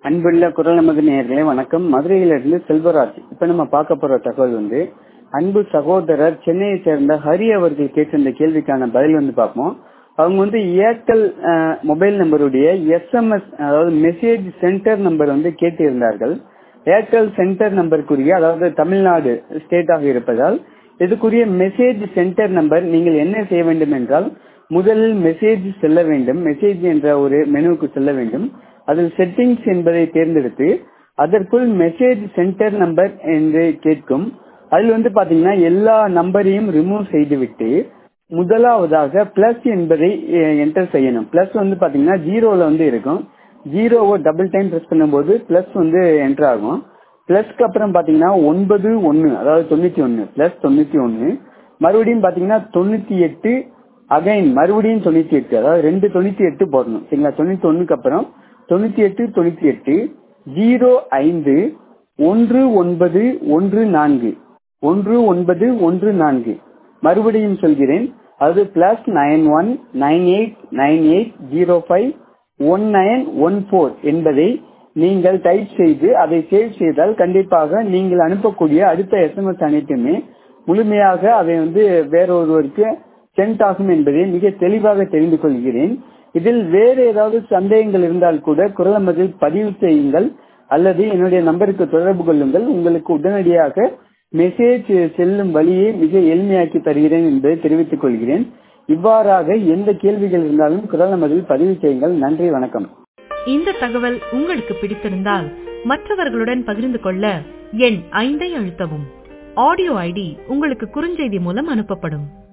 அன்புள்ள குரல் நமது நேயர்களே வணக்கம் மதுரையிலிருந்து செல்வராஜ் இப்ப நம்ம பார்க்க போற தகவல் வந்து அன்பு சகோதரர் சென்னையை சேர்ந்த ஹரி அவர்கள் கேட்டிருந்த கேள்விக்கான பதில் வந்து பார்ப்போம் அவங்க வந்து ஏர்டெல் அஹ், மொபைல் நம்பருடைய எஸ்எம்எஸ் அதாவது மெசேஜ் சென்டர் நம்பர் வந்து கேட்டிருந்தார்கள் ஏர்டெல் சென்டர் நம்பருக்குரிய அதாவது தமிழ்நாடு ஸ்டேட்டாக இருப்பதால் இதுக்குரிய மெசேஜ் சென்டர் நம்பர் நீங்கள் என்ன செய்ய வேண்டும் என்றால் முதலில் மெசேஜ் செல்ல வேண்டும் மெசேஜ் என்ற ஒரு மெனுவுக்கு செல்ல வேண்டும் அதில் செட்டிங்ஸ் என்பதை தேர்ந்தெடுத்து அதற்குள் மெசேஜ் சென்டர் நம்பர் என்று கேட்கும் அதில் வந்து பாத்தீங்கன்னா எல்லா நம்பரையும் ரிமூவ் செய்துவிட்டு முதலாவதாக பிளஸ் என்பதை என்டர் செய்யணும் பிளஸ் வந்து பாத்தீங்கன்னா ஜீரோல வந்து இருக்கும் ஜீரோவை டபுள் டைம் பிரஸ் பண்ணும்போது பிளஸ் வந்து என்டர் ஆகும் பிளஸ்க்கு அப்புறம் பாத்தீங்கன்னா ஒன்பது ஒன்னு அதாவது தொண்ணூத்தி ஒன்னு பிளஸ் தொண்ணூத்தி ஒன்னு மறுபடியும் பாத்தீங்கன்னா தொண்ணூத்தி எட்டு அகைன் மறுபடியும் தொண்ணூத்தி எட்டு அதாவது ரெண்டு தொண்ணூத்தி எட்டு போடணும் சரிங்களா தொண்ணூத்தி ஒண்ணுக்கு அப்புறம் தொண்ணூத்தி எட்டு தொண்ணூத்தி எட்டு ஜீரோ ஐந்து ஒன்று ஒன்பது ஒன்று நான்கு ஒன்று ஒன்பது ஒன்று நான்கு மறுபடியும் சொல்கிறேன் அது plus nine one nine eight nine eight zero five one nine one four என்பதை நீங்கள் டைப் செய்து அதை சேவ் செய்தால் கண்டிப்பாக நீங்கள் அனுப்பக்கூடிய அடுத்த எஸ்எம்எஸ் அனைத்துமே முழுமையாக அதை வந்து வேறொருவருக்கு சென்ட் ஆகும் என்பதை மிக தெளிவாக தெரிந்து கொள்கிறேன் இதில் வேறு ஏதாவது சந்தேகங்கள் இருந்தால் கூட குரலமதில் பதிவு செய்யுங்கள் அல்லது என்னுடைய நம்பருக்கு தொடர்பு கொள்ளுங்கள் உங்களுக்கு உடனடியாக மெசேஜ் செல்லும் வழியை மிக எளிமையாக்கி தருகிறேன் என்பதை தெரிவித்துக் கொள்கிறேன் இவ்வாறாக எந்த கேள்விகள் இருந்தாலும் குரலமதில் பதிவு செய்யுங்கள் நன்றி வணக்கம் இந்த தகவல் உங்களுக்கு பிடித்திருந்தால் மற்றவர்களுடன் பகிர்ந்து கொள்ள எண் ஐந்தை அழுத்தவும் ஆடியோ ஐடி உங்களுக்கு குறுஞ்செய்தி மூலம் அனுப்பப்படும்